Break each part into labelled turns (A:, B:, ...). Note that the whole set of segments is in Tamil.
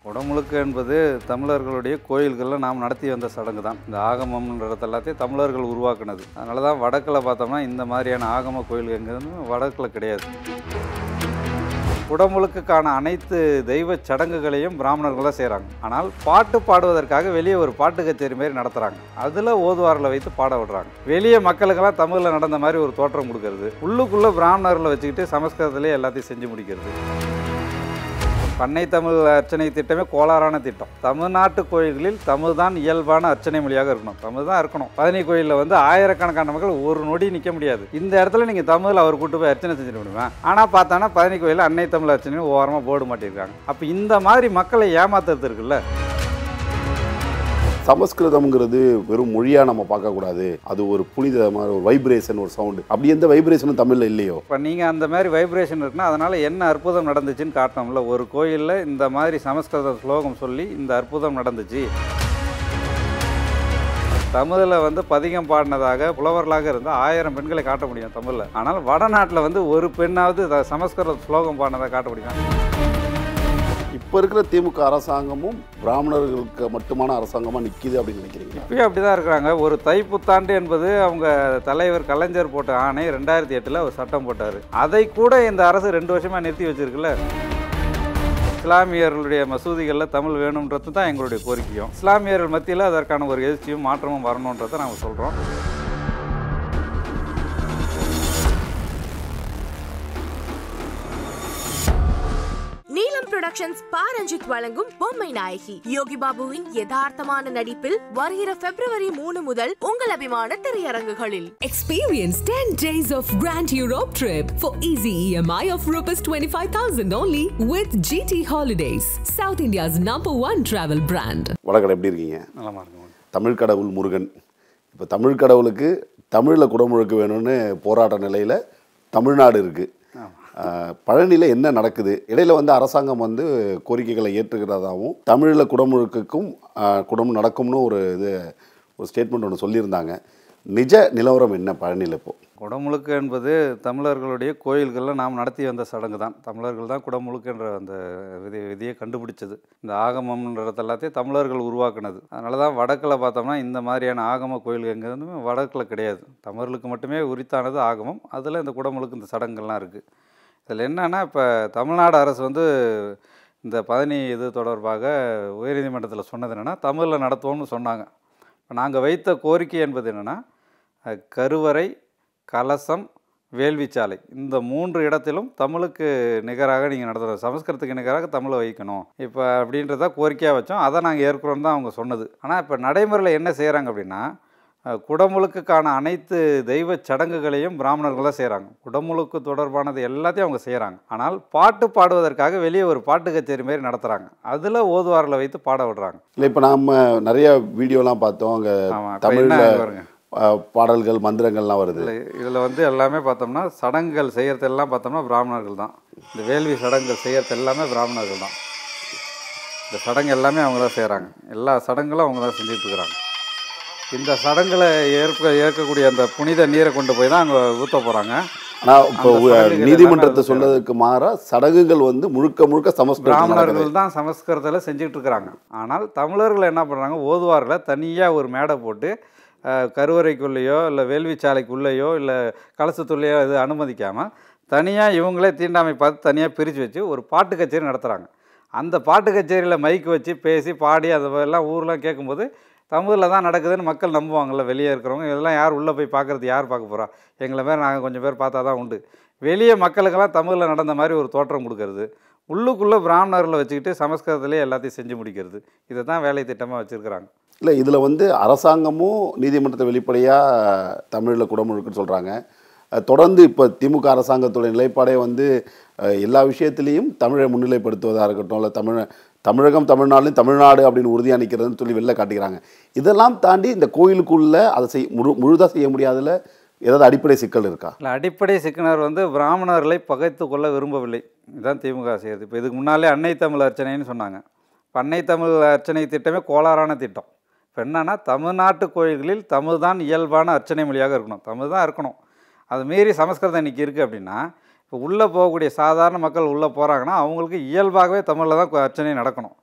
A: குடமுழுக்கு என்பது தமிழர்களுடைய கோயில்களில் நாம் நடத்தி வந்த சடங்கு தான் இந்த ஆகமம்ன்றது எல்லாத்தையும் தமிழர்கள் உருவாக்குனது அதனால தான் வடக்கில் பார்த்தோம்னா இந்த மாதிரியான ஆகம கோயில்ங்கிறது வடக்கில் கிடையாது குடமுழுக்குக்கான அனைத்து தெய்வ சடங்குகளையும் பிராமணர்கள் தான் செய்கிறாங்க ஆனால் பாட்டு பாடுவதற்காக வெளியே ஒரு பாட்டு கச்சேரி மாதிரி நடத்துகிறாங்க அதில் ஓதுவாரில் வைத்து பாட விடுறாங்க வெளியே மக்களுக்கெல்லாம் தமிழில் நடந்த மாதிரி ஒரு தோற்றம் கொடுக்கறது உள்ளுக்குள்ளே பிராமணர்களை வச்சுக்கிட்டு சமஸ்கிருதத்திலே எல்லாத்தையும் செஞ்சு முடிக்கிறது பண்ணை தமிழ் அர்ச்சனை திட்டமே கோளாறான திட்டம் தமிழ்நாட்டு கோயில்களில் தமிழ் தான் இயல்பான அர்ச்சனை மொழியாக இருக்கணும் தமிழ் தான் இருக்கணும் பழனி கோயிலில் வந்து ஆயிரக்கணக்கான மக்கள் ஒரு நொடி நிற்க முடியாது இந்த இடத்துல நீங்கள் தமிழ் அவர் கூட்டு போய் அர்ச்சனை செஞ்சுட்டு முடியுமா ஆனால் பார்த்தானா பழனி கோயிலில் அன்னை தமிழ் அர்ச்சனை ஓரமாக போர்டு மாட்டியிருக்காங்க அப்போ இந்த மாதிரி மக்களை ஏமாத்துறது இருக்குல்ல
B: சமஸ்கிருதம்ங்கிறது வெறும் மொழியாக நம்ம பார்க்கக்கூடாது அது ஒரு புனிதமான ஒரு வைப்ரேஷன் ஒரு சவுண்டு அப்படி எந்த வைப்ரேஷனும் தமிழில் இல்லையோ
A: இப்போ நீங்கள் அந்த மாதிரி வைப்ரேஷன் இருக்குன்னா அதனால் என்ன அற்புதம் நடந்துச்சுன்னு காட்டணும்ல ஒரு கோயிலில் இந்த மாதிரி சமஸ்கிருத ஸ்லோகம் சொல்லி இந்த அற்புதம் நடந்துச்சு தமிழில் வந்து பதிகம் பாடினதாக புலவர்களாக இருந்தால் ஆயிரம் பெண்களை காட்ட முடியும் தமிழில் ஆனால் வடநாட்டில் வந்து ஒரு பெண்ணாவது த- சமஸ்கிருத ஸ்லோகம் பாடினதாக காட்ட முடியும்
B: இப்போ இருக்கிற திமுக அரசாங்கமும் பிராமணர்களுக்கு மட்டுமான அரசாங்கமாக நிற்கிது அப்படின்னு நினைக்கிறீங்க
A: இப்பயும் அப்படி தான் இருக்கிறாங்க ஒரு தைப்புத்தாண்டு என்பது அவங்க தலைவர் கலைஞர் போட்ட ஆணை ரெண்டாயிரத்தி எட்டில் ஒரு சட்டம் போட்டார் அதை கூட இந்த அரசு ரெண்டு வருஷமாக நிறுத்தி வச்சிருக்குல்ல இஸ்லாமியர்களுடைய மசூதிகளில் தமிழ் வேணுன்றது தான் எங்களுடைய கோரிக்கையும் இஸ்லாமியர்கள் மத்தியில் அதற்கான ஒரு எழுச்சியும் மாற்றமும் வரணுன்றதை நாங்கள் சொல்கிறோம்
C: நீலம் புரொடக்ஷன்ஸ் பாரஞ்சித் வழங்கும் பொம்மை நாயகி யோகி பாபுவின் யதார்த்தமான நடிப்பில் வருகிற பிப்ரவரி மூணு முதல் உங்கள் அபிமான திரையரங்குகளில்
D: Experience 10 days of Grand Europe trip for easy EMI of Rs 25,000 only with GT Holidays, South India's number one travel brand.
B: வடகடை எப்படி இருக்கீங்க
A: நலமா இருக்கும்
B: தமிழ் கடவுள் முருகன் இப்போ தமிழ் கடவுளுக்கு தமிழில் குடமுழுக்கு வேணும்னு போராட்ட நிலையில் தமிழ்நாடு இருக்குது பழனியில் என்ன நடக்குது இடையில வந்து அரசாங்கம் வந்து கோரிக்கைகளை ஏற்றுக்கிறதாகவும் தமிழில் குடமுழுக்குக்கும் ஆஹ், குடம் நடக்கும்னு ஒரு இது ஒரு ஸ்டேட்மெண்ட் ஒன்று சொல்லியிருந்தாங்க நிஜ நிலவரம் என்ன பழனியில் இப்போ
A: குடமுழுக்கு என்பது தமிழர்களுடைய கோயில்களில் நாம் நடத்தி வந்த சடங்கு தான் தமிழர்கள் தான் குடமுழுக்குன்ற அந்த விதி விதியை கண்டுபிடிச்சது இந்த ஆகமம்ன்றது எல்லாத்தையும் தமிழர்கள் உருவாக்குனது அதனால தான் வடக்கில் பார்த்தோம்னா இந்த மாதிரியான ஆகம கோயில்ங்கிறது வடக்கில் கிடையாது தமிழர்களுக்கு மட்டுமே உரித்தானது ஆகமம் அதில் இந்த குடமுழுக்கு இந்த சடங்குகள்லாம் இருக்குது இதில் என்னன்னா இப்போ தமிழ்நாடு அரசு வந்து இந்த பதனி இது தொடர்பாக உயர்நீதிமன்றத்தில் சொன்னது என்னென்னா தமிழில் நடத்துவோம்னு சொன்னாங்க இப்போ நாங்கள் வைத்த கோரிக்கை என்பது என்னென்னா அஹ், கருவறை கலசம் வேள்விச்சாலை இந்த மூன்று இடத்திலும் தமிழுக்கு நிகராக நீங்கள் நடத்தணும் சமஸ்கிருதத்துக்கு நிகராக தமிழை வைக்கணும் இப்போ அப்படின்றத கோரிக்கையாக வச்சோம் அதை நாங்கள் ஏற்கிறோம் தான் அவங்க சொன்னது ஆனால் இப்போ நடைமுறையில் என்ன செய்கிறாங்க அப்படின்னா அஹ், குடமுழுக்குக்கான அனைத்து தெய்வ சடங்குகளையும் பிராமணர்கள் தான் செய்கிறாங்க குடமுழுக்கு தொடர்பானது எல்லாத்தையும் அவங்க செய்கிறாங்க ஆனால் பாட்டு பாடுவதற்காக வெளியே ஒரு பாட்டு கச்சேரி மாதிரி நடத்துகிறாங்க அதில் ஓதுவாரில் வைத்து பாட விடுறாங்க
B: இல்லை இப்போ நாம் நிறைய வீடியோலாம் பார்த்தோம் அங்கே
A: ஆமாம் இப்போ என்ன
B: தமிழில்
A: பாருங்க
B: பாடல்கள் மந்திரங்கள்லாம் வருது
A: இல்லை இதில் வந்து எல்லாமே பார்த்தோம்னா சடங்குகள் செய்கிறது எல்லாம் பார்த்தோம்னா பிராமணர்கள் தான் இந்த வேள்வி சடங்குகள் செய்கிறது எல்லாமே பிராமணர்கள் தான் இந்த சடங்கு எல்லாமே அவங்க தான் செய்கிறாங்க எல்லா சடங்குகளும் அவங்க தான் செஞ்சுட்டு இருக்கிறாங்க இந்த சடங்குகளை ஏற்க ஏற்கக்கூடிய அந்த புனித நீரை கொண்டு போய் தான் அங்கே ஊற்ற போகிறாங்க
B: ஆனால் இப்போ
A: அந்த சடங்குகள்
B: நீதிமன்றத்தை
A: எல்லாமே
B: சொன்னதுக்கு மாறா சடங்குகள் வந்து முழுக்க முழுக்க சமஸ்கிருதம் நடக்குது
A: பிராமணர்கள் தான் சமஸ்கிருதத்தில் செஞ்சுட்டு இருக்கிறாங்க ஆனால் தமிழர்கள் என்ன பண்ணுறாங்க ஓதுவாரில் தனியாக ஒரு மேடை போட்டு அஹ், கருவறைக்குள்ளேயோ இல்லை வேள்விச்சாலைக்குள்ளேயோ இல்லை கலசத்துள்ளேயோ இது அனுமதிக்காமல் தனியாக இவங்களே தீண்டாமை பார்த்து தனியாக பிரித்து வச்சு ஒரு பாட்டு கச்சேரி நடத்துகிறாங்க அந்த பாட்டு கச்சேரியில் மைக் வச்சு பேசி பாடி அது எல்லாம் ஊர்லாம் கேட்கும்போது தமிழில் தான் நடக்குதுன்னு மக்கள் நம்புவாங்கள்ல வெளியே இருக்கிறவங்க இதெல்லாம் யார் உள்ளே போய் பார்க்குறது யார் பார்க்க போகிறா எங்களை மாதிரி நாங்கள் கொஞ்சம் பேர் பார்த்தா தான் உண்டு வெளியே மக்களுக்கெல்லாம் தமிழில் நடந்த மாதிரி ஒரு தோற்றம் கொடுக்கறது உள்ளுக்குள்ளே பிராமணர்களை வச்சுக்கிட்டு சமஸ்கிருதத்திலே எல்லாத்தையும் செஞ்சு முடிக்கிறது இதை தான் வேலை திட்டமாக வச்சுருக்கிறாங்க
B: இல்லை இதில் வந்து அரசாங்கமும் நீதிமன்றத்தை வெளிப்படையாக தமிழில் குடமுழுக்குன்னு சொல்கிறாங்க தொடர்ந்து இப்போ திமுக அரசாங்கத்துடைய நிலைப்பாடே வந்து அஹ், எல்லா விஷயத்திலையும் தமிழை முன்னிலைப்படுத்துவதாக இருக்கட்டும் இல்லை தமிழ தமிழகம் தமிழ்நாடுலையும் தமிழ்நாடு அப்படின்னு உறுதியாக நிற்கிறதுன்னு சொல்லி வெளில காட்டிக்கிறாங்க இதெல்லாம் தாண்டி இந்த கோயிலுக்குள்ளே அதை செய் முழு முழுதாக செய்ய முடியாதுல ஏதாவது அடிப்படை சிக்கல் இருக்கா
A: இல்லை அடிப்படை சிக்கனர் வந்து பிராமணர்களை பகைத்து கொள்ள விரும்பவில்லை இதுதான் திமுக செய்யுது இப்போ இதுக்கு முன்னாலே அன்னை தமிழ் அர்ச்சனைன்னு சொன்னாங்க இப்போ அன்னை தமிழ் அர்ச்சனை திட்டமே கோளாறான திட்டம் இப்போ என்னன்னா தமிழ்நாட்டு கோயில்களில் தமிழ் தான் இயல்பான அர்ச்சனை மொழியாக இருக்கணும் தமிழ் தான் இருக்கணும் அது மீறி சமஸ்கிருதம் இன்றைக்கி இருக்குது அப்படின்னா இப்போ உள்ளே போகக்கூடிய சாதாரண மக்கள் உள்ளே போகிறாங்கன்னா அவங்களுக்கு இயல்பாகவே தமிழில் தான் அர்ச்சனை நடக்கணும்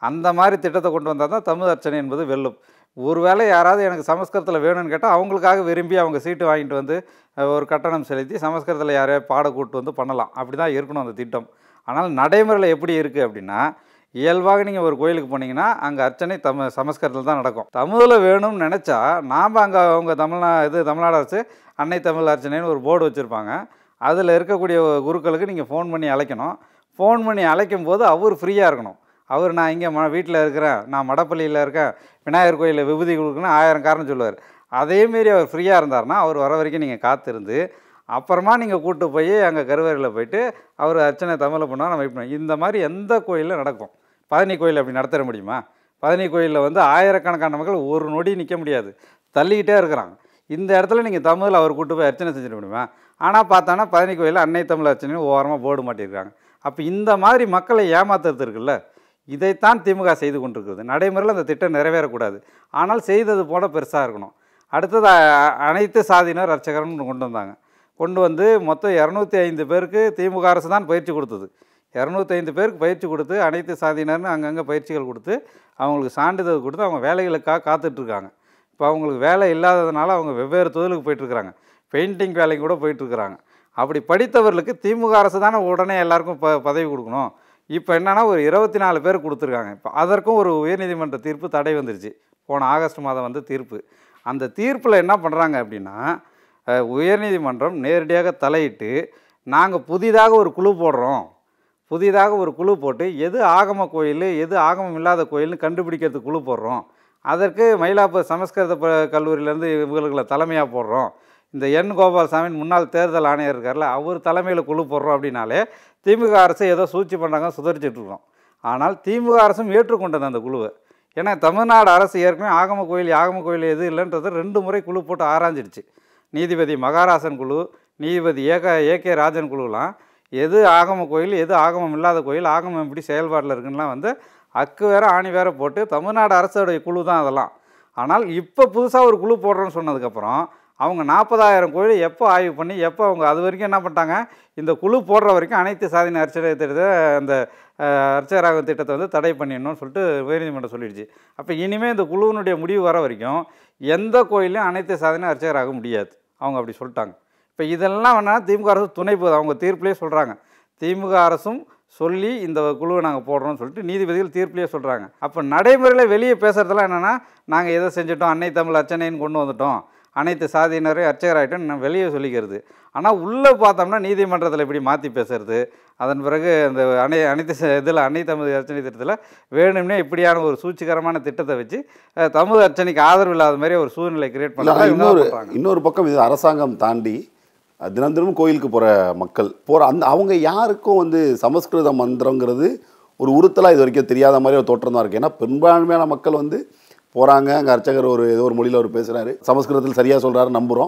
A: அந்த மாதிரி திட்டத்தை கொண்டு வந்தால் தான் தமிழ் அர்ச்சனை என்பது வெல்லும் ஒருவேளை யாராவது எனக்கு சமஸ்கிருதத்தில் வேணும்னு கேட்டால் அவங்களுக்காக விரும்பி அவங்க சீட்டு வாங்கிட்டு வந்து அஹ், ஒரு கட்டணம் செலுத்தி சமஸ்கிருதத்தில் யாரையாவது பாட கூட்டு வந்து பண்ணலாம் அப்படி தான் இருக்கணும் அந்த திட்டம் ஆனால் நடைமுறையில் எப்படி இருக்குது அப்படின்னா இயல்பாக நீங்கள் ஒரு கோயிலுக்கு போனீங்கன்னா அங்கே அர்ச்சனை தமிழ் சமஸ்கிருதத்தில் தான் நடக்கும் தமிழில் வேணும்னு நினச்சா நாம் அங்கே அவங்க தமிழ்நா இது தமிழ்நாடு அரசு அன்னை தமிழ் அர்ச்சனைன்னு ஒரு போர்டு வச்சுருப்பாங்க அதில் இருக்கக்கூடிய குருக்களுக்கு நீங்கள் ஃபோன் பண்ணி அழைக்கணும் ஃபோன் பண்ணி அழைக்கும் போது அவர் ஃப்ரீயாக இருக்கணும் அவர் நான் இங்கே ம வீட்டில் இருக்கிறேன் நான் மடப்பள்ளியில் இருக்கேன் விநாயகர் கோயிலில் விபூதி கொடுக்கணும் ஆயிரம் காரணம் சொல்லுவார் அதேமாரி அவர் ஃப்ரீயாக இருந்தார்னா அவர் வர வரைக்கும் நீங்கள் காத்திருந்து அப்புறமா நீங்கள் கூட்டு போய் அங்கே கருவறையில் போயிட்டு அவர் அர்ச்சனை தமிழில் பண்ணால் நம்ம வெயிட் பண்ணோம் இந்த மாதிரி எந்த கோயிலில் நடக்கும் பழனி கோயில் அப்படி நடத்திட முடியுமா பழனி கோயிலில் வந்து ஆயிரக்கணக்கான மக்கள் ஒரு நொடி நிற்க முடியாது தள்ளிக்கிட்டே இருக்கிறாங்க இந்த இடத்துல நீங்கள் தமிழில் அவர் கூட்டு போய் அர்ச்சனை செஞ்சிட முடியுமா ஆனால் பார்த்தானா பழனி கோயிலில் அன்னை தமிழ் அர்ச்சனைன்னு ஓரமாக போர்டு மாட்டியிருக்காங்க அப்போ இந்த மாதிரி மக்களை ஏமாத்துறது இருக்குல்ல இதைத்தான் திமுக செய்து கொண்டிருக்கிறது நடைமுறையில் அந்த திட்டம் நிறைவேறக்கூடாது ஆனால் செய்தது போல பெருசாக இருக்கணும் அடுத்தது அ- அனைத்து சாதியினர் அர்ச்சகர்னு கொண்டு வந்தாங்க கொண்டு வந்து மொத்தம் இரநூத்தி ஐந்து பேருக்கு திமுக அரசு தான் பயிற்சி கொடுத்தது இரநூத்தைந்து பேருக்கு பயிற்சி கொடுத்து அனைத்து சாதியினர்னு அங்கங்கே பயிற்சிகள் கொடுத்து அவங்களுக்கு சான்றிதழ் கொடுத்து அவங்க வேலைகளுக்காக காத்துட்ருக்காங்க இப்போ அவங்களுக்கு வேலை இல்லாததுனால அவங்க வெவ்வேறு தொழிலுக்கு போயிட்டுருக்குறாங்க பெயிண்டிங் வேலைக்கு கூட போயிட்டுருக்குறாங்க அப்படி படித்தவர்களுக்கு திமுக அரசு தானே உடனே எல்லாருக்கும் ப பதவி கொடுக்கணும் இப்போ என்னன்னா ஒரு இருபத்தி நாலு பேர் கொடுத்துருக்காங்க இப்போ அதற்கும் ஒரு உயர்நீதிமன்ற தீர்ப்பு தடை வந்துருச்சு போன ஆகஸ்ட் மாதம் வந்து தீர்ப்பு அந்த தீர்ப்பில் என்ன பண்ணுறாங்க அப்படின்னா அஹ், உயர்நீதிமன்றம் நேரடியாக தலையிட்டு நாங்கள் புதிதாக ஒரு குழு போடுறோம் புதிதாக ஒரு குழு போட்டு எது ஆகம கோயில் எது ஆகமம் இல்லாத கோயில்னு கண்டுபிடிக்கிறதுக்கு குழு போடுறோம் அதற்கு மயிலாப்பூர் சமஸ்கிருத ப- கல்லூரியிலேருந்து இவங்களை தலைமையாக போடுறோம் இந்த என் கோபாலசாமின் முன்னாள் தேர்தல் ஆணையர் இருக்கார்ல அவர் தலைமையில் குழு போடுறோம் அப்படின்னாலே திமுக அரசு ஏதோ சூழ்ச்சி பண்ணுறாங்க சுதரிச்சிட்டு இருக்கோம் ஆனால் திமுக அரசும் ஏற்றுக்கொண்டது அந்த குழுவை ஏன்னா தமிழ்நாடு அரசு ஏற்கனவே ஆகம கோயில் ஆகம கோயில் எது இல்லைன்றது ரெண்டு முறை குழு போட்டு ஆராய்ஞ்சிடுச்சு நீதிபதி மகாராசன் குழு நீதிபதி ஏக ஏகே ராஜன் குழுலாம் எது ஆகம கோயில் எது ஆகமம் இல்லாத கோயில் ஆகமம் எப்படி செயல்பாட்டில் இருக்குன்னுலாம் வந்து அக்கு வேற ஆணி வேற போட்டு தமிழ்நாடு அரசோடைய குழு தான் அதெல்லாம் ஆனால் இப்போ புதுசாக ஒரு குழு போடுறோன்னு சொன்னதுக்கப்புறம் அவங்க நாற்பதாயிரம் கோயில் எப்போ ஆய்வு பண்ணி எப்போ அவங்க அது வரைக்கும் என்ன பண்ணிட்டாங்க இந்த குழு போடுற வரைக்கும் அனைத்து சாதின அர்ச்சனை திட்டத்தை அந்த அஹ், அர்ச்சகராக திட்டத்தை வந்து தடை பண்ணிடணும்னு சொல்லிட்டு உயர்நீதிமன்றம் சொல்லிடுச்சு அப்போ இனிமேல் இந்த குழுவினுடைய முடிவு வர வரைக்கும் எந்த கோயிலையும் அனைத்து சாதனை அர்ச்சகராக முடியாது அவங்க அப்படி சொல்லிட்டாங்க இப்போ இதெல்லாம் வேணா திமுக அரசு துணை போகுது அவங்க தீர்ப்புலேயே சொல்கிறாங்க திமுக அரசும் சொல்லி இந்த குழுவை நாங்கள் போடுறோம்னு சொல்லிட்டு நீதிபதிகள் தீர்ப்புலேயே சொல்கிறாங்க அப்போ நடைமுறையில் வெளியே பேசுகிறதெல்லாம் என்னென்னா நாங்கள் எதை செஞ்சிட்டோம் அன்னை தமிழ் அர்ச்சனைன்னு கொண்டு வந்துட்டோம் அனைத்து சாதியினரையும் அர்ச்சகராகிட்டோம் நான் வெளியே சொல்லிக்கிறது ஆனால் உள்ளே பார்த்தோம்னா நீதிமன்றத்தில் இப்படி மாற்றி பேசுறது அதன் பிறகு அந்த அனை அனைத்து இதில் அன்னை தமிழ் அர்ச்சனை திட்டத்தில் வேணும்னே இப்படியான ஒரு சூழ்ச்சிகரமான திட்டத்தை வச்சு அஹ், தமிழ் அர்ச்சனைக்கு ஆதரவு இல்லாத மாதிரி ஒரு சூழ்நிலை கிரியேட்
B: இல்ல,
A: பண்ணுறாங்க
B: இன்னொரு இன்னொரு பக்கம் இது அரசாங்கம் தாண்டி அஹ், தினம் தினம் கோயிலுக்கு போகிற மக்கள் போகிற அந்த அவங்க யாருக்கும் வந்து சமஸ்கிருத மந்திரங்கிறது ஒரு உறுத்தலாக இது வரைக்கும் தெரியாத மாதிரி ஒரு தோற்றம் தான் இருக்குது ஏன்னா பெரும்பான்மையான மக்கள் வந்து போகிறாங்க அங்கே அர்ச்சகர் ஒரு ஏதோ ஒரு மொழியில் அவர் பேசுகிறாரு சமஸ்கிருதத்தில் சரியாக சொல்கிறாரு நம்புகிறோம்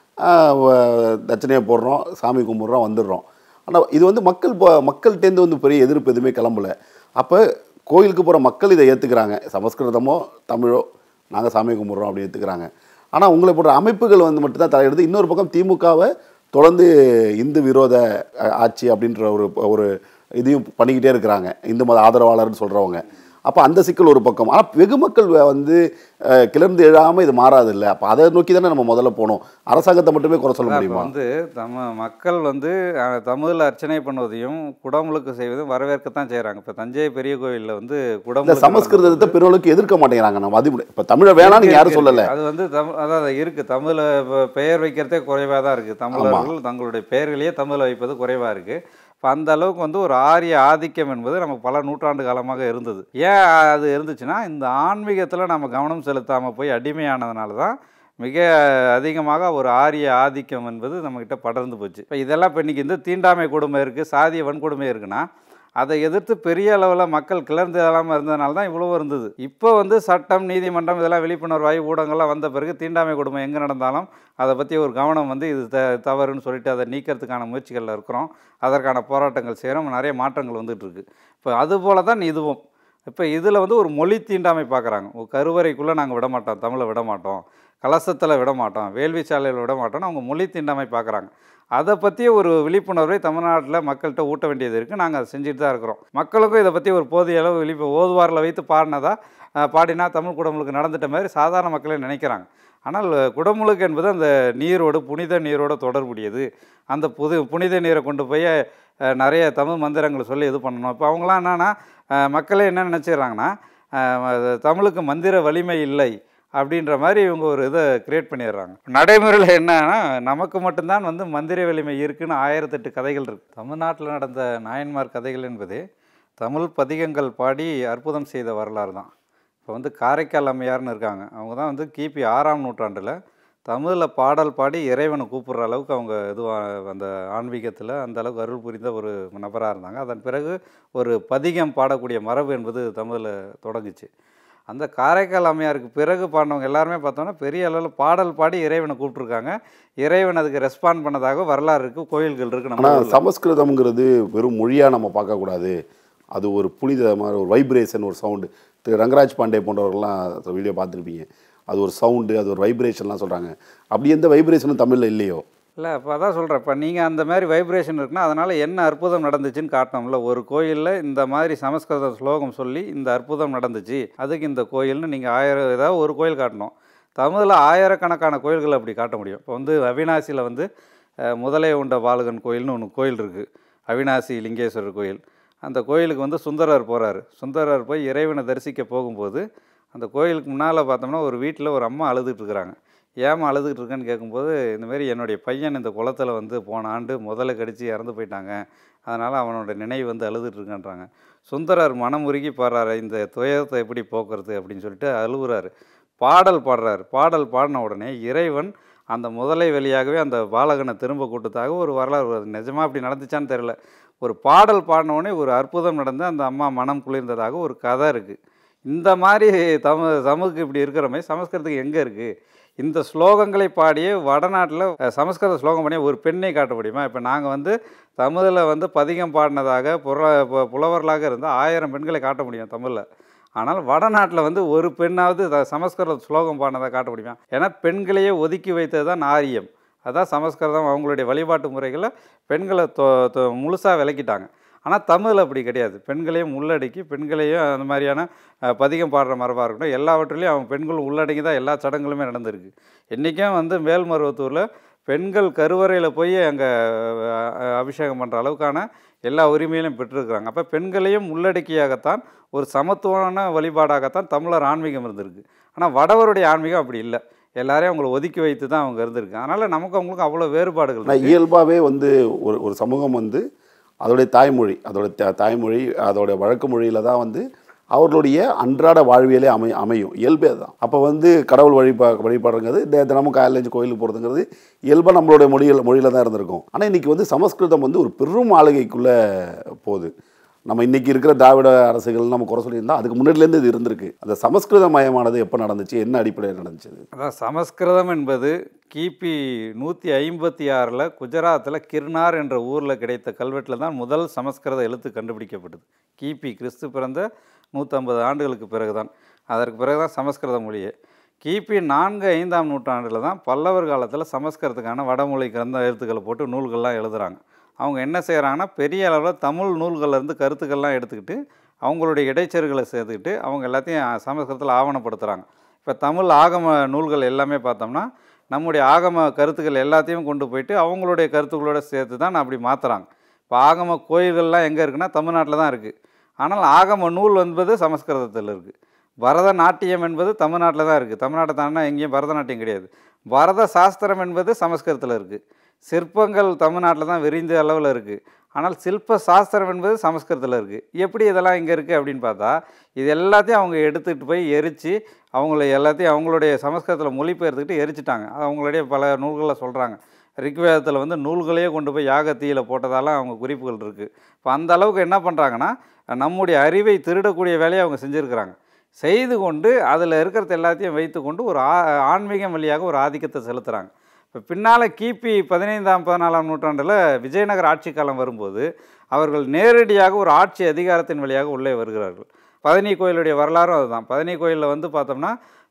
B: தட்சணையை போடுறோம் சாமி கும்பிட்றோம் வந்துடுறோம் ஆனால் இது வந்து மக்கள் போ- மக்கள்கிட்டேருந்து வந்து பெரிய எதிர்ப்பு எதுவுமே கிளம்பல அப்போ கோயிலுக்கு போகிற மக்கள் இதை ஏற்றுக்கிறாங்க சமஸ்கிருதமோ தமிழோ நாங்கள் சாமி கும்பிட்றோம் அப்படி ஏற்றுக்கிறாங்க ஆனால் உங்களை போன்ற அமைப்புகள் வந்து மட்டும்தான் தலையிடுது இன்னொரு பக்கம் திமுகவை தொடர்ந்து இந்து விரோத அஹ், ஆட்சி அப்படின்ற ஒரு ஒரு இதையும் பண்ணிக்கிட்டே இருக்கிறாங்க இந்து மத ஆதரவாளர்னு சொல்கிறவங்க அப்போ அந்த சிக்கல் ஒரு பக்கம் ஆனால் வெகு மக்கள் வ- வந்து அஹ், கிளர்ந்து எழாமல் இது மாறாது இல்லை அப்போ அதை நோக்கி தானே நம்ம முதல்ல போகணும் அரசாங்கத்தை மட்டுமே குறை சொல்ல
A: இப்போ
B: முடியுமா
A: வந்து தம மக்கள் வந்து அஹ், தமிழ்ல அர்ச்சனை பண்ணுவதையும் குடமுழுக்கு செய்வதும் வரவேற்கத்தான் செய்கிறாங்க இப்போ தஞ்சை பெரிய கோயிலில் வந்து
B: இந்த
A: குடமுழுக்கு
B: சமஸ்கிருதத்தை பெருமளவுக்கு எதிர்க்க மாட்டேங்கிறாங்க நம்ம அது இப்போ தமிழை வேணாம்னு
A: இருக்கு,
B: யாரும்
A: இருக்கு,
B: சொல்லலை
A: அது வந்து தமிழ் அதான் இருக்கு தமிழ்ல இப்ப பெயர் வைக்கிறதே குறைவாக தான் இருக்கு தமிழர்கள் தங்களுடைய பெயர்களையே தமிழ்ல வைப்பது குறைவா இருக்கு இப்போ அந்த அளவுக்கு வந்து ஒரு ஆரிய ஆதிக்கம் என்பது நமக்கு பல நூற்றாண்டு காலமாக இருந்தது ஏன் அது இருந்துச்சுன்னா இந்த ஆன்மீகத்தில் நம்ம கவனம் செலுத்தாமல் போய் அடிமையானதுனால தான் மிக அதிகமாக ஒரு ஆரிய ஆதிக்கம் என்பது நம்மக்கிட்ட படர்ந்து போச்சு இப்போ இதெல்லாம் இப்போ இன்றைக்கி இந்த தீண்டாமை கொடுமை இருக்குது சாதிய வன்கொடுமை இருக்குன்னா அதை எதிர்த்து பெரிய அளவில் மக்கள் கிளர்ந்து இல்லாமல் இருந்ததுனால தான் இவ்வளோ இருந்தது இப்போ வந்து சட்டம் நீதிமன்றம் இதெல்லாம் விழிப்புணர்வாய் ஊடகங்கள்லாம் வந்த பிறகு தீண்டாமை கொடுமை எங்கே நடந்தாலும் அதை பற்றி ஒரு கவனம் வந்து இது த தவறுன்னு சொல்லிட்டு அதை நீக்கிறதுக்கான முயற்சிகளில் இருக்கிறோம் அதற்கான போராட்டங்கள் செய்கிறோம் நிறைய மாற்றங்கள் வந்துட்டு இருக்கு இப்போ அதுபோல தான் இதுவும் இப்போ இதில் வந்து ஒரு மொழி தீண்டாமை பார்க்குறாங்க ஒரு கருவறைக்குள்ளே நாங்கள் விட மாட்டோம் தமிழை விட மாட்டோம் கலசத்தில் விட மாட்டோம் வேள்வி சாலையில் விட மாட்டோம்னு அவங்க மொழி தீண்டாமை பார்க்குறாங்க அதை பற்றி ஒரு விழிப்புணர்வை தமிழ்நாட்டில் மக்கள்கிட்ட ஊட்ட வேண்டியது இருக்குது நாங்கள் அதை செஞ்சுட்டு தான் இருக்கிறோம் மக்களுக்கும் இதை பற்றி ஒரு போதிய அளவு விழிப்பு ஓதுவாரில் வைத்து பாடினதா அஹ், பாடினா தமிழ் குடமுழுக்கு நடந்துட்ட மாதிரி சாதாரண மக்களே நினைக்கிறாங்க ஆனால் குடமுழுக்கு என்பது அந்த நீரோடு புனித நீரோடு தொடர்புடையது அந்த புது புனித நீரை கொண்டு போய் அஹ், நிறைய தமிழ் மந்திரங்களை சொல்லி இது பண்ணணும் இப்போ அவங்களாம் என்னென்னா மக்களே என்ன நினச்சிடுறாங்கன்னா தமிழுக்கு மந்திர வலிமை இல்லை அப்படின்ற மாதிரி இவங்க ஒரு இதை கிரியேட் பண்ணிடுறாங்க நடைமுறையில் என்னன்னா நமக்கு மட்டும்தான் வந்து மந்திர வலிமை இருக்குன்னு ஆயிரத்தெட்டு கதைகள் இருக்குது தமிழ்நாட்டில் நடந்த நாயன்மார் கதைகள் என்பது தமிழ் பதிகங்கள் பாடி அற்புதம் செய்த வரலாறு தான் இப்போ வந்து காரைக்கால் அம்மையார்னு இருக்காங்க அவங்க தான் வந்து கிபி ஆறாம் நூற்றாண்டில் தமிழில் பாடல் பாடி இறைவனை கூப்பிடுற அளவுக்கு அவங்க இதுவாக அந்த ஆன்மீகத்தில் அந்த அளவுக்கு அருள் புரிந்த ஒரு நபராக இருந்தாங்க அதன் பிறகு ஒரு பதிகம் பாடக்கூடிய மரபு என்பது தமிழில் தொடங்குச்சு அந்த காரைக்கால் அம்மையாருக்கு பிறகு பாடினவங்க எல்லாருமே பார்த்தோன்னா பெரிய அளவில் பாடல் பாடி இறைவனை கூப்பிட்ருக்காங்க இறைவன் அதுக்கு ரெஸ்பாண்ட் பண்ணதாக வரலாறு இருக்குது கோயில்கள் இருக்குது நம்ம
B: ஆனால்
A: ஊர்ல.
B: சமஸ்கிருதம்ங்கிறது வெறும் மொழியாக நம்ம பார்க்கக்கூடாது அது ஒரு புனிதமான ஒரு வைப்ரேஷன் ஒரு சவுண்டு திரு ரங்கராஜ் பாண்டே போன்றவர்கள்லாம் வீடியோ பார்த்துருப்பீங்க அது ஒரு சவுண்டு அது ஒரு வைப்ரேஷன்லாம் சொல்கிறாங்க அப்படி எந்த வைப்ரேஷனும் தமிழில் இல்லையோ
A: இல்லை இப்போ அதான் சொல்கிறேன் இப்போ நீங்கள் அந்த மாதிரி வைப்ரேஷன் இருக்குன்னா அதனால் என்ன அற்புதம் நடந்துச்சுன்னு காட்டணும்ல ஒரு கோயிலில் இந்த மாதிரி சமஸ்கிருத ஸ்லோகம் சொல்லி இந்த அற்புதம் நடந்துச்சு அதுக்கு இந்த கோயில்னு நீங்கள் ஆயிரம் ஏதாவது ஒரு கோயில் காட்டணும் தமிழில் ஆயிரக்கணக்கான கோயில்கள் அப்படி காட்ட முடியும் இப்போ வந்து அவினாசியில் வந்து அஹ், முதலை உண்ட பாலகன் கோயில்னு ஒன்று கோயில் இருக்குது அவினாசி லிங்கேஸ்வரர் கோயில் அந்த கோயிலுக்கு வந்து சுந்தரர் போகிறாரு சுந்தரர் போய் இறைவனை தரிசிக்க போகும்போது அந்த கோயிலுக்கு முன்னால் பார்த்தோம்னா ஒரு வீட்டில் ஒரு அம்மா அழுதுட்டு இருக்கிறாங்க ஏமா அழுதுகிட்டு இருக்கேன்னு கேட்கும்போது இந்தமாரி என்னுடைய பையன் இந்த குளத்துல வந்து போன ஆண்டு முதல்ல கடிச்சு இறந்து போயிட்டாங்க அதனால் அவனோட நினைவு வந்து அழுதுட்டு இருக்கேன்றாங்க சுந்தரர் மனமுருகி பாடுறாரு இந்த துயரத்தை எப்படி போக்குறது அப்படின்னு சொல்லிட்டு அழுகுறாரு பாடல் பாடுறாரு பாடல் பாடின உடனே இறைவன் அந்த முதலை வழியாகவே அந்த பாலகனை திரும்ப கூட்டத்தாக ஒரு வரலாறு வருது நிஜமா அப்படி நடந்துச்சான்னு தெரியல ஒரு பாடல் பாடின உடனே ஒரு அற்புதம் நடந்து அந்த அம்மா மனம் குளிர்ந்ததாக ஒரு கதை இருக்குது இந்த மாதிரி தமிழ் தமிழுக்கு இப்படி இருக்கிற மாதிரி சமஸ்கிருதத்துக்கு எங்கே இருக்குது இந்த ஸ்லோகங்களை பாடியே வடநாட்டில் அஹ், சமஸ்கிருத ஸ்லோகம் பண்ணி ஒரு பெண்ணை காட்ட முடியுமா இப்போ நாங்கள் வந்து தமிழில் வந்து பதிகம் பாடினதாக புற பு- புலவர்களாக இருந்தால் ஆயிரம் பெண்களை காட்ட முடியும் தமிழில் ஆனால் வடநாட்டில் வந்து ஒரு பெண்ணாவது த- சமஸ்கிருத ஸ்லோகம் பாடினதாக காட்ட முடியுமா ஏன்னா பெண்களையே ஒதுக்கி வைத்தது தான் ஆரியம் அதான் சமஸ்கிருதம் அவங்களுடைய வழிபாட்டு முறைகளை பெண்களை தொ தொ- முழுசாக விளக்கிட்டாங்க ஆனால் தமிழ் அப்படி கிடையாது பெண்களையும் உள்ளடக்கி பெண்களையும் அந்த மாதிரியான அஹ், பதிகம் பாடுற மரபாக இருக்கட்டும் எல்லாவற்றிலையும் அவங்க பெண்கள் உள்ளடங்கி தான் எல்லா சடங்குகளுமே நடந்திருக்கு இன்றைக்கும் வந்து மேல்மருவத்தூரில் பெண்கள் கருவறையில் போய் அங்கே அபிஷேகம் பண்ணுற அளவுக்கான எல்லா உரிமையிலும் பெற்றிருக்கிறாங்க அப்போ பெண்களையும் உள்ளடக்கியாகத்தான் ஒரு சமத்துவமான வழிபாடாகத்தான் தமிழர் ஆன்மீகம் இருந்திருக்கு ஆனால் வடவருடைய ஆன்மீகம் அப்படி இல்லை எல்லாரையும் அவங்கள ஒதுக்கி வைத்து தான் அவங்க இருந்திருக்கு அதனால் நமக்கு அவங்களுக்கும் அவ்வளோ வேறுபாடுகள்
B: ஆனால்
A: இருக்கு.
B: இயல்பாகவே வந்து ஒரு ஒரு சமூகம் வந்து அதோடைய தாய்மொழி அதோட த- தாய்மொழி அதோட வழக்கு மொழியில் தான் வந்து அவர்களுடைய அன்றாட வாழ்வியலே அமை அமையும் இயல்பே தான் அப்போ வந்து கடவுள் வழிபா வழிபாடுங்கிறது தி- தினமும் காலேஜ் கோயிலுக்கு போகிறதுங்கிறது இயல்பாக நம்மளுடைய மொழியில் மொழியில் தான் இருந்திருக்கும் ஆனால் இன்றைக்கி வந்து சமஸ்கிருதம் வந்து ஒரு பெரும் ஆளுகைக்குள்ளே போகுது நம்ம இன்றைக்கி இருக்கிற திராவிட அரசுகள் நம்ம குறை சொல்லியிருந்தா அதுக்கு முன்னாடிலேருந்து இது இருந்திருக்கு அந்த சமஸ்கிருத மயமானது எப்போ நடந்துச்சு என்ன அடிப்படையில் நடந்துச்சு அது?
A: அதான் சமஸ்கிருதம் என்பது கிபி நூற்றி ஐம்பத்தி ஆறில் குஜராத்தில் கிர்னார் என்ற ஊரில் கிடைத்த கல்வெட்டில் தான் முதல் சமஸ்கிருத எழுத்து கண்டுபிடிக்கப்பட்டது கிபி கிறிஸ்து பிறந்த நூற்றம்பது ஆண்டுகளுக்கு பிறகுதான் அதற்கு பிறகு தான் சமஸ்கிருத மொழியே கிபி நான்கு ஐந்தாம் நூற்றாண்டில் தான் பல்லவர் காலத்தில் சமஸ்கிருதத்துக்கான வடமொழி கிரந்த எழுத்துக்களை போட்டு நூல்கள்லாம் எழுதுகிறாங்க அவங்க என்ன செய்கிறாங்கன்னா பெரிய அளவில் தமிழ் நூல்கள்ல இருந்து கருத்துக்கள்லாம் எடுத்துக்கிட்டு அவங்களுடைய இடைச்செருகளை சேர்த்துக்கிட்டு அவங்க எல்லாத்தையும் சமஸ்கிருதத்தில் ஆவணப்படுத்துகிறாங்க இப்போ தமிழ் ஆகம நூல்கள் எல்லாமே பார்த்தோம்னா நம்முடைய ஆகம கருத்துக்கள் எல்லாத்தையும் கொண்டு போயிட்டு அவங்களுடைய கருத்துக்களோட சேர்த்து தான் அப்படி மாற்றுறாங்க இப்போ ஆகம கோயில்கள்லாம் எங்கே இருக்குன்னா தமிழ்நாட்டில் தான் இருக்குது ஆனால் ஆகம நூல் என்பது சமஸ்கிருதத்தில் இருக்குது பரதநாட்டியம் என்பது தமிழ்நாட்டில் தான் இருக்குது தமிழ்நாட்டை தானே எங்கேயும் பரதநாட்டியம் கிடையாது பரத சாஸ்திரம் என்பது சமஸ்கிருதத்தில் இருக்குது சிற்பங்கள் தமிழ்நாட்டில் தான் விரிந்த அளவில் இருக்குது ஆனால் சில்ப சாஸ்திரம் என்பது சமஸ்கிருதத்தில் இருக்குது எப்படி இதெல்லாம் இங்கே இருக்குது அப்படின்னு பார்த்தா இது எல்லாத்தையும் அவங்க எடுத்துகிட்டு போய் எரித்து அவங்கள எல்லாத்தையும் அவங்களுடைய சமஸ்கிருதத்தில் மொழிபெயர்த்துக்கிட்டு எரிச்சிட்டாங்க அது அவங்களுடைய பல நூல்களில் சொல்கிறாங்க ரிக்வேதத்தில் வந்து நூல்களையே கொண்டு போய் யாகத்தீயில போட்டதாலாம் அவங்க குறிப்புகள் இருக்குது இப்போ அந்த அளவுக்கு என்ன பண்ணுறாங்கன்னா நம்முடைய அறிவை திருடக்கூடிய வேலையை அவங்க செஞ்சுருக்கிறாங்க செய்து கொண்டு அதில் இருக்கிறது எல்லாத்தையும் வைத்துக்கொண்டு ஒரு ஆ ஆன்மீகம் வழியாக ஒரு ஆதிக்கத்தை செலுத்துகிறாங்க இப்போ பின்னால் கிபி பதினைந்தாம் பதினாலாம் நூற்றாண்டில் விஜயநகர ஆட்சி காலம் வரும்போது அவர்கள் நேரடியாக ஒரு ஆட்சி அதிகாரத்தின் வழியாக உள்ளே வருகிறார்கள் பழனி கோயிலுடைய வரலாறும் அதுதான் பழனி கோயிலில் வந்து பார்த்தோம்னா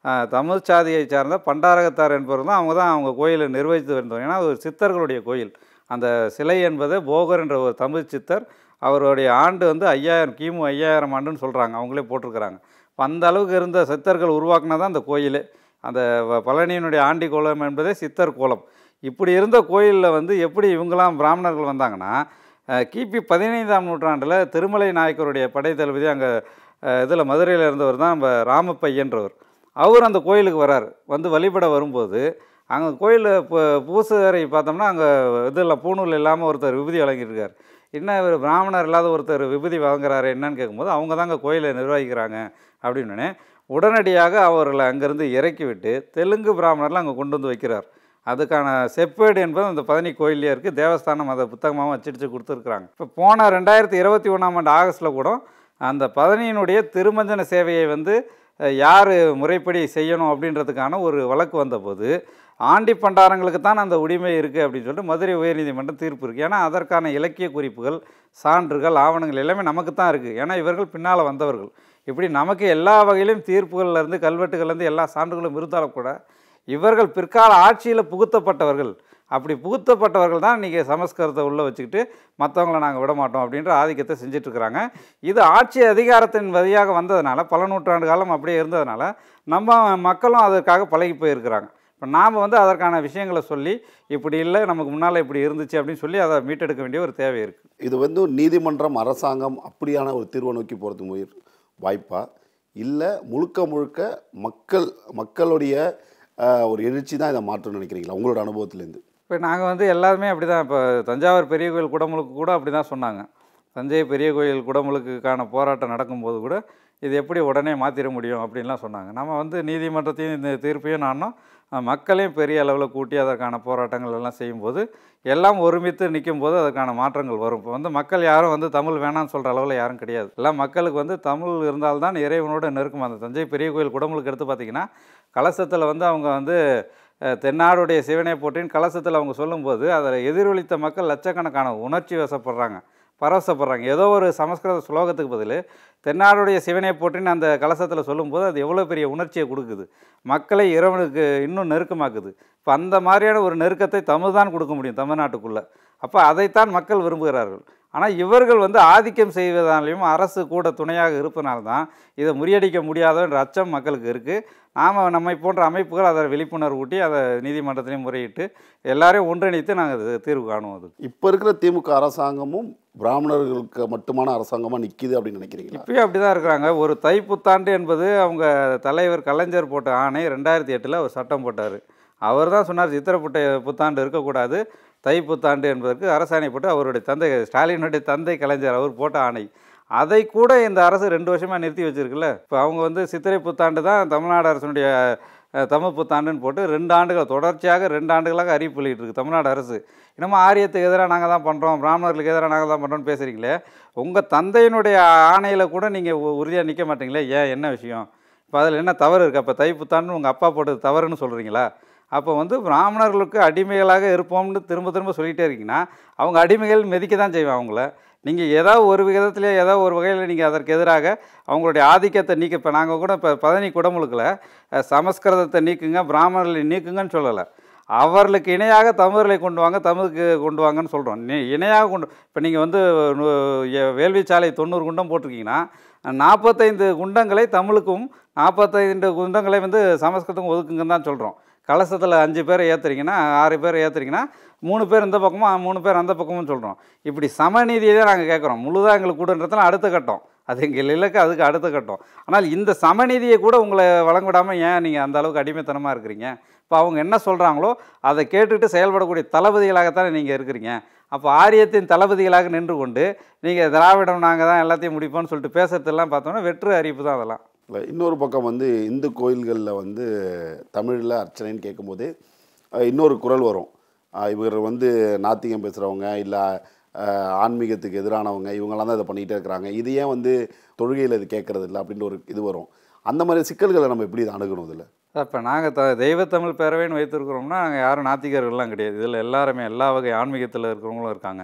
A: ஆஹ், தமிழ் சாதியை சார்ந்த பண்டாரகத்தார் என்பவர் தான் அவங்க தான் அவங்க கோயிலை நிர்வகித்து வந்தவங்க ஏன்னா அது ஒரு சித்தர்களுடைய கோயில் அந்த சிலை என்பது போகர் என்ற ஒரு தமிழ் சித்தர் அவருடைய ஆண்டு வந்து ஐயாயிரம் கிமு ஐயாயிரம் ஆண்டுன்னு சொல்கிறாங்க அவங்களே போட்டிருக்கிறாங்க இப்போ அந்த அளவுக்கு இருந்த சித்தர்கள் உருவாக்குனா தான் அந்த கோயிலே அந்த வ- பழனியினுடைய ஆண்டி கோலம் என்பதே சித்தர் கோலம் இப்படி இருந்த கோயிலில் வந்து எப்படி இவங்களாம் பிராமணர்கள் வந்தாங்கன்னா அஹ், கிபி பதினைந்தாம் நூற்றாண்டில் திருமலை நாயக்கருடைய படை தளபதி அங்கே இதில் மதுரையில் இருந்தவர் தான் நம்ம ராமப்பையன்றவர் அவர் அந்த கோயிலுக்கு வரார் வந்து வழிபட வரும்போது அங்கே கோயிலில் இப்போ பூசரை பார்த்தோம்னா அங்கே இதில் பூணூல் இல்லாமல் ஒருத்தர் விபூதி வழங்கியிருக்கார் என்ன இவர் பிராமணர் இல்லாத ஒருத்தர் விபூதி வாங்குறாரு என்னன்னு கேட்கும்போது அவங்க தாங்க கோயிலை நிர்வகிக்கிறாங்க அப்படின்னு உடனடியாக அவர்களை அங்கேருந்து இறக்கி விட்டு தெலுங்கு பிராமணர்லாம் அங்கே கொண்டு வந்து வைக்கிறார் அதுக்கான செப்பேடு என்பது அந்த பழனி கோயிலே இருக்குது தேவஸ்தானம் அதை புத்தகமாகவும் அச்சடித்து கொடுத்துருக்குறாங்க இப்போ போன ரெண்டாயிரத்தி இருபத்தி ஒன்றாம் ஆண்டு ஆகஸ்ட்டில் கூட அந்த பழனியினுடைய திருமஞ்சன சேவையை வந்து யார் முறைப்படி செய்யணும் அப்படின்றதுக்கான ஒரு வழக்கு வந்தபோது ஆண்டி பண்டாரங்களுக்கு தான் அந்த உரிமை இருக்குது அப்படின்னு சொல்லிட்டு மதுரை உயர்நீதிமன்றம் தீர்ப்பு இருக்குது ஏன்னா அதற்கான இலக்கிய குறிப்புகள் சான்றுகள் ஆவணங்கள் எல்லாமே நமக்கு தான் இருக்குது ஏன்னா இவர்கள் பின்னால் வந்தவர்கள் இப்படி நமக்கு எல்லா வகையிலும் தீர்ப்புகள்லேருந்து கல்வெட்டுகள்லேருந்து எல்லா சான்றுகளும் இருந்தாலும் கூட இவர்கள் பிற்கால ஆட்சியில் புகுத்தப்பட்டவர்கள் அப்படி புகுத்தப்பட்டவர்கள் தான் இன்றைக்கி சமஸ்கிருதத்தை உள்ளே வச்சுக்கிட்டு மற்றவங்கள நாங்கள் விட மாட்டோம் அப்படின்ற ஆதிக்கத்தை செஞ்சிட்ருக்கிறாங்க இது ஆட்சி அதிகாரத்தின் வழியாக வந்ததுனால பல நூற்றாண்டு காலம் அப்படியே இருந்ததுனால நம்ம மக்களும் அதற்காக பழகி போயிருக்கிறாங்க இப்போ நாம் வந்து அதற்கான விஷயங்களை சொல்லி இப்படி இல்லை நமக்கு முன்னால் இப்படி இருந்துச்சு அப்படின்னு சொல்லி அதை மீட்டெடுக்க வேண்டிய ஒரு தேவை இருக்குது
B: இது வந்து நீதிமன்றம் அரசாங்கம் அப்படியான ஒரு தீர்வை நோக்கி போகிறதுக்கு முயற் வாய்ப்பா இல்லை முழுக்க முழுக்க மக்கள் மக்களுடைய ஆஹ், ஒரு எழுச்சி தான் இதை மாற்றணும்னு நினைக்கிறீங்களா உங்களோட அனுபவத்திலேருந்து
A: இப்போ நாங்கள் வந்து எல்லாருமே அப்படி தான் இப்போ தஞ்சாவூர் பெரிய கோயில் குடமுழுக்கு கூட அப்படி தான் சொன்னாங்க தஞ்சை பெரிய கோயில் குடமுழுக்குக்கான போராட்டம் நடக்கும்போது கூட இது எப்படி உடனே மாற்றிட முடியும் அப்படின்லாம் சொன்னாங்க நம்ம வந்து நீதிமன்றத்தையும் இந்த தீர்ப்பையும் நானும் அஹ், மக்களையும் பெரிய அளவில் கூட்டி அதற்கான போராட்டங்கள் எல்லாம் செய்யும்போது எல்லாம் ஒருமித்து நிற்கும் போது அதற்கான மாற்றங்கள் வரும் இப்போ வந்து மக்கள் யாரும் வந்து தமிழ் வேணாம்னு சொல்கிற அளவில் யாரும் கிடையாது எல்லாம் மக்களுக்கு வந்து தமிழ் இருந்தால்தான் இறைவனோட நெருக்கம் அந்த தஞ்சை பெரிய கோயில் குடமுழுக்கு எடுத்து பார்த்திங்கன்னா கலசத்தில் வந்து அவங்க வந்து அஹ், தென்னாடுடைய சிவனை போற்றின் கலசத்தில் அவங்க சொல்லும்போது அதில் எதிரொலித்த மக்கள் லட்சக்கணக்கான உணர்ச்சி வசப்படுறாங்க பரவசப்படுறாங்க ஏதோ ஒரு சமஸ்கிருத ஸ்லோகத்துக்கு பதில் தென்னாடுடைய சிவனை போற்றின்னு அந்த கலசத்தில் சொல்லும்போது அது எவ்வளோ பெரிய உணர்ச்சியை கொடுக்குது மக்களை இறைவனுக்கு இன்னும் நெருக்கமாக்குது இப்போ அந்த மாதிரியான ஒரு நெருக்கத்தை தமிழ் தான் கொடுக்க முடியும் தமிழ்நாட்டுக்குள்ளே அப்போ அதைத்தான் மக்கள் விரும்புகிறார்கள் ஆனால் இவர்கள் வந்து ஆதிக்கம் செய்வதாலையும் அரசு கூட துணையாக இருப்பதனால்தான் இதை முறியடிக்க முடியாத என்ற அச்சம் மக்களுக்கு இருக்குது நாம் நம்மை போன்ற அமைப்புகள் அதை விழிப்புணர்வு ஊட்டி அதை நீதிமன்றத்திலையும் முறையிட்டு எல்லாரையும் ஒன்றிணைத்து நாங்கள் தீர்வு காணுவோம் அது
B: இப்போ இருக்கிற திமுக அரசாங்கமும் பிராமணர்களுக்கு மட்டுமான அரசாங்கமாக நிற்கிது அப்படின்னு நினைக்கிறீங்களா
A: இப்பயும் அப்படி தான் இருக்கிறாங்க ஒரு தைப்புத்தாண்டு என்பது அவங்க தலைவர் கலைஞர் போட்ட ஆணை ரெண்டாயிரத்தி எட்டில் அவர் சட்டம் போட்டார் அவர் தான் சொன்னார் சித்திரப்புட்டை புத்தாண்டு இருக்கக்கூடாது தை புத்தாண்டு என்பதற்கு அரசாணை போட்டு அவருடைய தந்தை ஸ்டாலினுடைய தந்தை கலைஞர் அவர் போட்ட ஆணை அதை கூட இந்த அரசு ரெண்டு வருஷமாக நிறுத்தி வச்சிருக்குல்ல இப்போ அவங்க வந்து சித்திரை புத்தாண்டு தான் தமிழ்நாடு அரசனுடைய அஹ், தமிழ் புத்தாண்டுன்னு போட்டு ரெண்டு ஆண்டுகள் தொடர்ச்சியாக ரெண்டு ஆண்டுகளாக அறிவிப்பு வெளியிட்டு இருக்கு தமிழ்நாடு அரசு இன்னமும் ஆரியத்துக்கு எதிராக நாங்கள் தான் பண்ணுறோம் பிராமணர்களுக்கு எதிராக நாங்கள் தான் பண்ணுறோம்னு பேசுகிறீங்களே உங்கள் தந்தையினுடைய ஆணையில் கூட நீங்கள் உறுதியாக நிற்க மாட்டீங்களே ஏன் என்ன விஷயம் இப்போ அதில் என்ன தவறு இருக்குது அப்போ தை புத்தாண்டு உங்கள் அப்பா போட்டது தவறுன்னு சொல்கிறீங்களா அப்போ வந்து பிராமணர்களுக்கு அடிமைகளாக இருப்போம்னு திரும்ப திரும்ப சொல்லிகிட்டே இருக்கீங்கன்னா அவங்க அடிமைகள் மிதிக்க தான் செய்வாங்க அவங்கள நீங்கள் ஏதாவது ஒரு விதத்திலே ஏதாவது ஒரு வகையில் நீங்கள் அதற்கு எதிராக அவங்களுடைய ஆதிக்கத்தை நீக்க இப்போ நாங்கள் கூட இப்போ பதனி குடமுழுக்கில் அஹ், சமஸ்கிருதத்தை நீக்குங்க பிராமணர்களை நீக்குங்கன்னு சொல்லலை அவர்களுக்கு இணையாக தமிழர்களை கொண்டு வாங்க தமிழுக்கு கொண்டு வாங்கன்னு சொல்கிறோம் நீ இணையாக கொண்டு இப்போ நீங்கள் வந்து நு- எ- வேள்விச்சாலை தொண்ணூறு குண்டம் போட்டிருக்கீங்கன்னா நாற்பத்தைந்து குண்டங்களை தமிழுக்கும் நாற்பத்தைந்து குண்டங்களை வந்து சமஸ்கிருதம் ஒதுக்குங்கன்னு தான் சொல்கிறோம் கலசத்தில் அஞ்சு பேர் ஏற்றுறீங்கன்னா ஆறு பேர் ஏற்றுறீங்கன்னா மூணு பேர் இந்த பக்கமும் மூணு பேர் அந்த பக்கமும் சொல்கிறோம் இப்படி சமநீதியை தான் நாங்கள் கேட்குறோம் முழுதாக எங்களுக்கு கூடன்றதுலாம் அடுத்த கட்டம் அது எங்கள் இலக்கு அதுக்கு அடுத்த கட்டம் ஆனால் இந்த சமநீதியை கூட உங்களை வழங்க விடாமல் ஏன் நீங்கள் அந்த அளவுக்கு அடிமைத்தனமாக இருக்கிறீங்க இப்போ அவங்க என்ன சொல்கிறாங்களோ அதை கேட்டுட்டு செயல்படக்கூடிய தளபதிகளாகத்தானே நீங்கள் இருக்கிறீங்க அப்போ ஆரியத்தின் தளபதிகளாக நின்று கொண்டு நீங்கள் திராவிடம் நாங்கள் தான் எல்லாத்தையும் முடிப்போம்னு சொல்லிட்டு பேசுறதெல்லாம் பார்த்தோன்னா வெற்று அறிவிப்பு தான் அதெல்லாம்
B: இல்லை இன்னொரு பக்கம் வந்து இந்து கோயில்களில் வந்து தமிழில் அர்ச்சனைன்னு கேட்கும்போது அஹ், இன்னொரு குரல் வரும் அஹ், இவர் வந்து நாத்திகம் பேசுகிறவங்க இல்லை ஆன்மீகத்துக்கு எதிரானவங்க இவங்கெல்லாம் தான் இதை பண்ணிகிட்டே இருக்கிறாங்க இது ஏன் வந்து தொழுகையில் இது கேட்கறது இல்லை அப்படின்ற ஒரு இது வரும் அந்த மாதிரி சிக்கல்களை நம்ம எப்படி இதை அணுகணும் இதில்
A: இப்போ நாங்கள் த தெய்வத்தமிழ் பேரவைன்னு வைத்திருக்கிறோம்னா நாங்கள் யாரும் நாத்திகர்கள்லாம் கிடையாது இதில் எல்லாருமே எல்லா வகை ஆன்மீகத்தில் இருக்கிறவங்களும் இருக்காங்க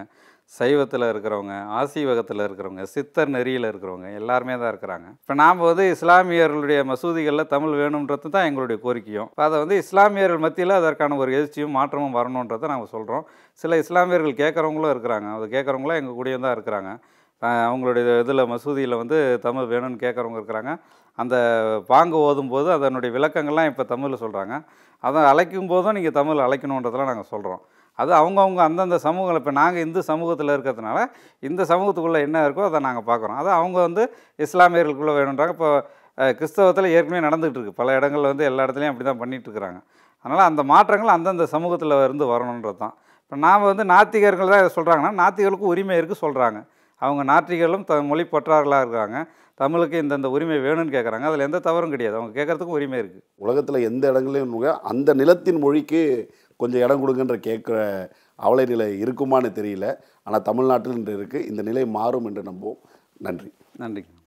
A: சைவத்தில் இருக்கிறவங்க ஆசீவகத்தில் இருக்கிறவங்க சித்தர் நெறியில் இருக்கிறவங்க எல்லாருமே தான் இருக்கிறாங்க இப்போ நாம் வந்து இஸ்லாமியர்களுடைய மசூதிகளில் தமிழ் வேணுன்றது தான் எங்களுடைய கோரிக்கையும் இப்போ அதை வந்து இஸ்லாமியர்கள் மத்தியில் அதற்கான ஒரு எழுச்சியும் மாற்றமும் வரணுன்றதை நாங்கள் சொல்கிறோம் சில இஸ்லாமியர்கள் கேட்குறவங்களும் இருக்கிறாங்க அது கேட்குறவங்களும் எங்கள் கூடயும் தான் இருக்கிறாங்க அஹ் அவங்களுடைய இதில் மசூதியில் வந்து தமிழ் வேணும்னு கேட்குறவங்க இருக்கிறாங்க அந்த பாங்கு ஓதும்போது அதனுடைய விளக்கங்கள்லாம் இப்போ தமிழில் சொல்கிறாங்க அதை அழைக்கும் போதும் நீங்கள் தமிழ் அழைக்கணுன்றதெல்லாம் நாங்கள் சொல்கிறோம் அது அவங்கவுங்க அந்தந்த சமூகங்கள் இப்போ நாங்கள் இந்து சமூகத்தில் இருக்கிறதுனால இந்த சமூகத்துக்குள்ளே என்ன இருக்கோ அதை நாங்கள் பார்க்குறோம் அது அவங்க வந்து இஸ்லாமியர்களுக்குள்ளே வேணுன்றாங்க இப்போ அஹ், கிறிஸ்தவத்தில் ஏற்கனவே நடந்துகிட்டு இருக்கு பல இடங்கள்ல வந்து எல்லா இடத்துலையும் அப்படி தான் பண்ணிட்டு இருக்கிறாங்க அதனால் அந்த மாற்றங்கள் அந்தந்த சமூகத்தில் இருந்து வரணுன்றது தான் இப்போ நாம் வந்து நாத்திகர்கள் தான் இதை சொல்கிறாங்கன்னா நாத்திகர்களுக்கும் உரிமை இருக்குது சொல்கிறாங்க அவங்க நாத்திகர்களும் த மொழி பற்றார்களாக இருக்காங்க தமிழுக்கு இந்தந்த உரிமை வேணும்னு கேட்குறாங்க அதில் எந்த தவறும் கிடையாது அவங்க கேட்குறதுக்கும் உரிமை இருக்குது
B: உலகத்தில் எந்த இடங்களையும் நுக- அந்த நிலத்தின் மொழிக்கு கொஞ்சம் இடம் கொடுங்கன்ற கேட்குற அவலை நிலை இருக்குமான்னு தெரியல ஆனால் தமிழ்நாட்டில் இன்று இருக்குது இந்த நிலை மாறும் என்று நம்புவோம் நன்றி
A: நன்றிங்க